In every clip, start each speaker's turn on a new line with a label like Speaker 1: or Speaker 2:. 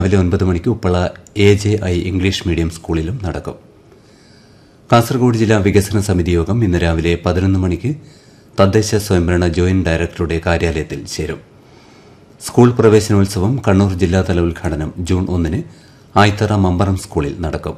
Speaker 1: രാവിലെ ഒൻപത് മണിക്ക് Uppala A J I English medium സ്കൂളിലും നടക്കും കാസർഗോഡ് ജില്ലാ വികസന സമിതി യോഗം ഇന്ന് രാവിലെ പതിനൊന്ന് മണിക്ക് തദ്ദേശ സ്വയംഭരണ ജോയിന്റ് ഡയറക്ടറുടെ കാര്യാലയത്തിൽ ചേരും സ്കൂൾ പ്രവേശനോത്സവം കണ്ണൂർ ജില്ലാതല ഉദ്ഘാടനം ജൂൺ ഒന്നിന് ആയിത്തറ മമ്പറം സ്കൂളിൽ നടക്കും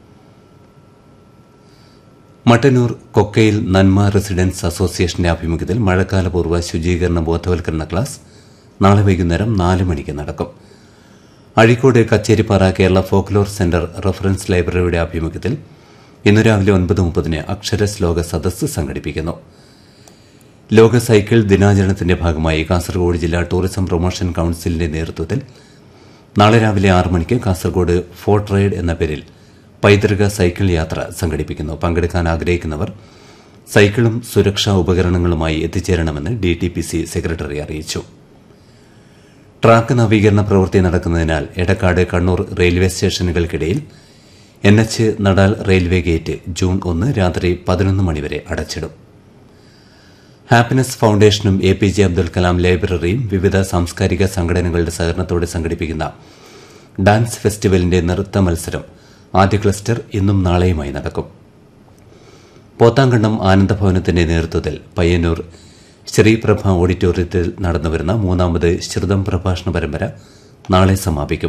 Speaker 1: മട്ടന്നൂർ കൊക്കയിൽ നന്മ റെസിഡൻസ് അസോസിയേഷന്റെ ആഭിമുഖ്യത്തിൽ മഴക്കാലപൂർവ്വ ശുചീകരണ ബോധവൽക്കരണ ക്ലാസ് നാളെ വൈകുന്നേരം നാല് മണിക്ക് നടക്കും Azhikode Kacheripara Kerala folklore centre reference ലൈബ്രറിയുടെ ആഭിമുഖ്യത്തിൽ ഇന്നു രാവിലെ ഒൻപത് മുപ്പതിന് അക്ഷരശ്ലോക സദസ്സ് സംഘടിപ്പിക്കുന്നു ലോക സൈക്കിൾ ദിനാചരണത്തിന്റെ ഭാഗമായി കാസർഗോഡ് ജില്ലാ ടൂറിസം പ്രൊമോഷൻ കൌൺസിലിന്റെ നേതൃത്വത്തിൽ നാളെ രാവിലെ ആറ് മണിക്ക് കാസർഗോഡ് ഫോർട്ട് റൈഡ് എന്ന പേരിൽ പൈതൃക സൈക്കിൾ യാത്ര സംഘടിപ്പിക്കുന്നു പങ്കെടുക്കാൻ ആഗ്രഹിക്കുന്നവർ സൈക്കിളും സുരക്ഷാ ഉപകരണങ്ങളുമായി എത്തിച്ചേരണമെന്ന് D T P C secretary അറിയിച്ചു ട്രാക്ക് നവീകരണ പ്രവൃത്തി നടക്കുന്നതിനാൽ എടക്കാട് കണ്ണൂർ റെയിൽവേ സ്റ്റേഷനുകൾക്കിടയിൽ N H Nadal railway gate June ഒന്ന് രാത്രി പതിനൊന്ന് മണിവരെ അടച്ചിടും ഹാപ്പിനെസ് ഫൌണ്ടേഷനും A P J Abdul Kalam ലൈബ്രറിയും വിവിധ സാംസ്കാരിക സംഘടനകളുടെ സഹകരണത്തോടെ സംഘടിപ്പിക്കുന്ന ഡാൻസ് ഫെസ്റ്റിവലിന്റെ നൃത്ത മത്സരം ആദ്യ ക്ലസ്റ്റർ ഇന്നും നാളെയുമായി നടക്കും പോത്താങ്കണ്ടം ആനന്ദഭവനത്തിന്റെ നേതൃത്വത്തിൽ പയ്യന്നൂർ ശ്രീപ്രഭ ഓഡിറ്റോറിയത്തിൽ നടന്നുവരുന്ന മൂന്നാമത് ശ്രുതം പ്രഭാഷണ പരമ്പര നാളെ സമാപിക്കും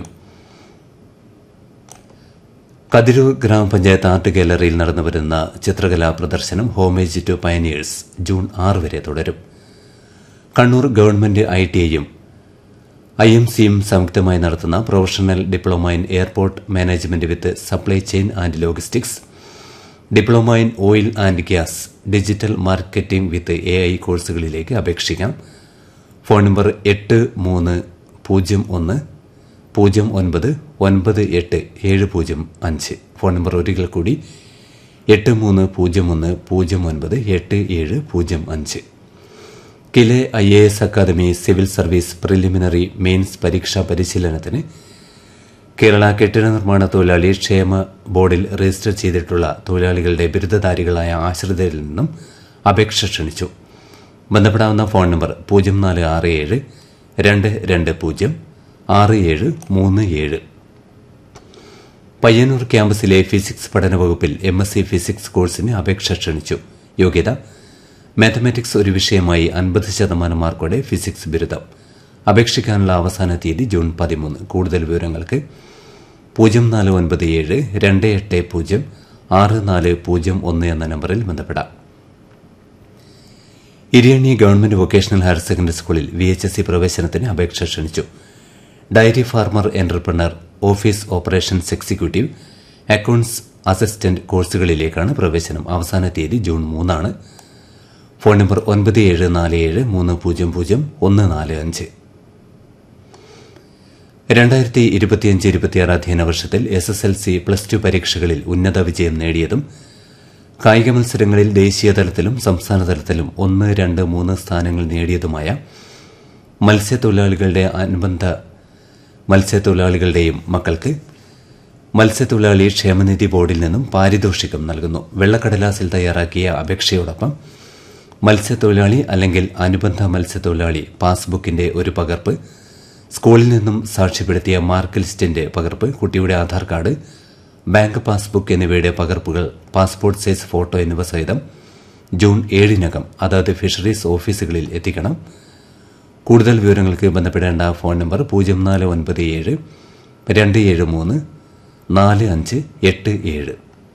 Speaker 1: കതിരൂർ ഗ്രാമപഞ്ചായത്ത് ആർട്ട് ഗാലറിയിൽ നടന്നുവരുന്ന ചിത്രകലാ പ്രദർശനം ഹോമേജ് ടു പയനിയേഴ്സ് ജൂൺ ആറ് വരെ തുടരും കണ്ണൂർ ഗവൺമെന്റ് ഐ ടി ഐയും ഐ എം സിയും സംയുക്തമായി നടത്തുന്ന professional diploma in airport management with supply chain and logistics diploma in oil and gas digital marketing with A I കോഴ്സുകളിലേക്ക് അപേക്ഷിക്കാം ഫോൺ നമ്പർ എട്ട് മൂന്ന് പൂജ്യം ഒന്ന് പൂജ്യം ഒൻപത് ഒൻപത് എട്ട് ഏഴ് പൂജ്യം അഞ്ച് ഫോൺ നമ്പർ ഒരിക്കൽ കൂടി എട്ട് മൂന്ന് പൂജ്യം ഒന്ന് പൂജ്യം ഒൻപത് എട്ട് ഏഴ് പൂജ്യം അഞ്ച് KILE I A S academy civil service preliminary mains പരീക്ഷാ പരിശീലനത്തിന് കേരള കെട്ടിട നിർമ്മാണ തൊഴിലാളി ക്ഷേമ ബോർഡിൽ രജിസ്റ്റർ ചെയ്തിട്ടുള്ള തൊഴിലാളികളുടെ ബിരുദധാരികളായ ആശ്രിതരിൽ നിന്നും അപേക്ഷ ക്ഷണിച്ചു ബന്ധപ്പെടാവുന്ന ഫോൺ നമ്പർ പൂജ്യം നാല് ആറ് ഏഴ് രണ്ട് രണ്ട് പൂജ്യം ആറ് ഏഴ് മൂന്ന് ഏഴ് പയ്യന്നൂർ ക്യാമ്പസിലെ ഫിസിക്സ് പഠന വകുപ്പിൽ എം എസ് സി ഫിസിക്സ് കോഴ്സിന് അപേക്ഷ ക്ഷണിച്ചു യോഗ്യത മാത്തമാറ്റിക്സ് ഒരു വിഷയമായി അൻപത് ശതമാനം മാർക്കോടെ ഫിസിക്സ് ബിരുദം അപേക്ഷിക്കാനുള്ള അവസാന തീയതി ജൂൺ പതിമൂന്ന് കൂടുതൽ വിവരങ്ങൾക്ക് പൂജ്യം നാല് ഒൻപത് ഏഴ് രണ്ട് എട്ട് പൂജ്യം ആറ് നാല് പൂജ്യം ഒന്ന് എന്ന നമ്പറിൽ ബന്ധപ്പെടാം Iriyanni government vocational higher secondary സ്കൂളിൽ വി എച്ച് എസ് സി പ്രവേശനത്തിന് അപേക്ഷ ക്ഷണിച്ചു dairy farmer entrepreneur office operations executive accounts assistant കോഴ്സുകളിലേക്കാണ് പ്രവേശനം അവസാന തീയതി ജൂൺ മൂന്നാണ് ഫോൺ നമ്പർ ഒൻപത് ഏഴ് നാല് ഏഴ് മൂന്ന് പൂജ്യം പൂജ്യം ഒന്ന് നാല് അഞ്ച് രണ്ടായിരത്തി ഇരുപത്തിയഞ്ച് ഇരുപത്തിയാറ് അധ്യയന വർഷത്തിൽ S S L C plus two പരീക്ഷകളിൽ ഉന്നത വിജയം നേടിയതും കായിക മത്സരങ്ങളിൽ ദേശീയ തലത്തിലും സംസ്ഥാന തലത്തിലും ഒന്ന് രണ്ട് മൂന്ന് സ്ഥാനങ്ങൾ നേടിയതുമായ മത്സ്യത്തൊഴിലാളികളുടെ അനുബന്ധ മത്സ്യത്തൊഴിലാളികളുടെയും മക്കൾക്ക് മത്സ്യത്തൊഴിലാളി ക്ഷേമനിധി ബോർഡിൽ നിന്നും പാരിതോഷികം നൽകുന്നു വെള്ളക്കടലാസിൽ തയ്യാറാക്കിയ അപേക്ഷയോടൊപ്പം മത്സ്യത്തൊഴിലാളി അല്ലെങ്കിൽ അനുബന്ധ മത്സ്യത്തൊഴിലാളി പാസ്ബുക്കിന്റെ ഒരു പകർപ്പ് സ്കൂളിൽ നിന്നും സാക്ഷ്യപ്പെടുത്തിയ മാർക്ക് ലിസ്റ്റിന്റെ പകർപ്പ് കുട്ടിയുടെ ആധാർ കാർഡ് ബാങ്ക് പാസ്ബുക്ക് എന്നിവയുടെ പകർപ്പുകൾ പാസ്പോർട്ട് സൈസ് ഫോട്ടോ എന്നിവ സഹിതം ജൂൺ ഏഴിനകം അതാത് ഫിഷറീസ് ഓഫീസുകളിൽ എത്തിക്കണം കൂടുതൽ വിവരങ്ങൾക്ക് ബന്ധപ്പെടേണ്ട ഫോൺ നമ്പർ പൂജ്യം നാല് ഒൻപത് ഏഴ് രണ്ട് ഏഴ് മൂന്ന് നാല് അഞ്ച് എട്ട് ഏഴ്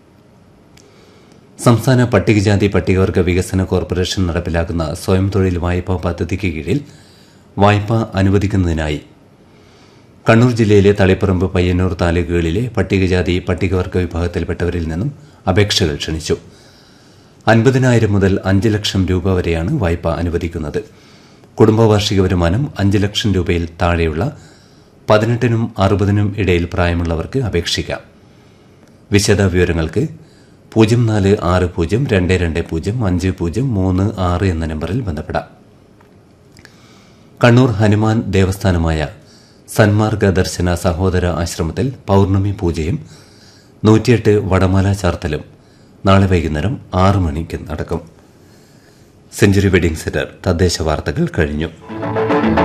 Speaker 1: സംസ്ഥാന പട്ടികജാതി പട്ടികവർഗ വികസന കോർപ്പറേഷൻ നടപ്പിലാക്കുന്ന സ്വയം തൊഴിൽ വായ്പാ പദ്ധതിക്ക് കീഴിൽ വായ്പ അനുവദിക്കുന്നതിനായി കണ്ണൂർ ജില്ലയിലെ തളിപ്പറമ്പ് പയ്യന്നൂർ താലൂക്കുകളിലെ പട്ടികജാതി പട്ടികവർഗ വിഭാഗത്തിൽപ്പെട്ടവരിൽ നിന്നും അപേക്ഷകൾ ക്ഷണിച്ചു അൻപതിനായിരം മുതൽ അഞ്ച് ലക്ഷം രൂപ വരെയാണ് വായ്പ അനുവദിക്കുന്നത് കുടുംബ വാർഷിക വരുമാനം അഞ്ച് ലക്ഷം രൂപയിൽ താഴെയുള്ള പതിനെട്ടിനും അറുപതിനും ഇടയിൽ പ്രായമുള്ളവർക്ക് അപേക്ഷിക്കാം വിശദ വിവരങ്ങൾക്ക് പൂജ്യം നാല് ആറ് പൂജ്യം രണ്ട് രണ്ട് പൂജ്യം അഞ്ച് പൂജ്യം മൂന്ന് ആറ് എന്ന നമ്പറിൽ ബന്ധപ്പെടാം കണ്ണൂർ ഹനുമാൻ ദേവസ്ഥാനമായ സന്മാർഗ ദർശന സഹോദര ആശ്രമത്തിൽ പൌർണമി പൂജയും നൂറ്റിയെട്ട് വടമാല ചാർത്തലും നാളെ വൈകുന്നേരം ആറ് മണിക്ക് നടക്കും സെഞ്ചുറി വെഡിംഗ് സെന്റർ തദ്ദേശ വാർത്തകൾ കഴിഞ്ഞു